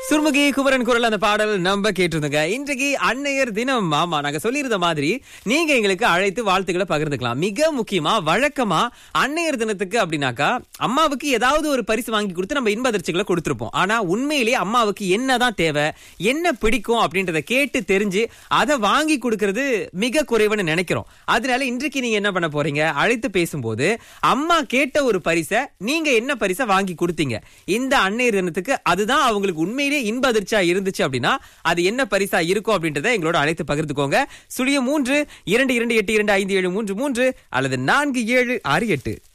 சுர்முகி குமரன் குரல் அந்த பாடல் நம்ம கேட்டிருந்தோங்க இன்றைக்கு அன்னையர் தினம் ஆமா நாங்க சொல்லியிருந்த மாதிரி நீங்க எங்களுக்கு அழைத்து வாழ்த்துக்களை பகிர்ந்துக்கலாம் மிக முக்கியமா வழக்கமா அன்னையர் தினத்துக்கு அப்படின்னாக்கா அம்மாவுக்கு ஏதாவது ஒரு பரிசு வாங்கி கொடுத்து நம்ம இன்ப அதிர்ச்சிகளை கொடுத்திருப்போம் ஆனா உண்மையிலேயே அம்மாவுக்கு என்னதான் தேவை என்ன பிடிக்கும் அப்படின்றத கேட்டு தெரிஞ்சு அதை வாங்கி கொடுக்கறது மிக குறைவுன்னு நினைக்கிறோம் அதனால இன்றைக்கு நீங்க என்ன பண்ண போறீங்க அழைத்து பேசும்போது அம்மா கேட்ட ஒரு பரிசை நீங்க என்ன பரிசை வாங்கி கொடுத்தீங்க இந்த அன்னையர் தினத்துக்கு அதுதான் அவங்களுக்கு உண்மையிலேயே இன்ப அதிர்ச்சியா இருந்துச்சு அப்படின்னா அது என்ன பரிசா இருக்கும் அப்படின்றத எங்களோட அழைத்து பகிர்ந்துக்கோங்க சுழியம் மூன்று இரண்டு இரண்டு எட்டு இரண்டு ஐந்து ஏழு மூன்று மூன்று அல்லது நான்கு ஏழு ஆறு எட்டு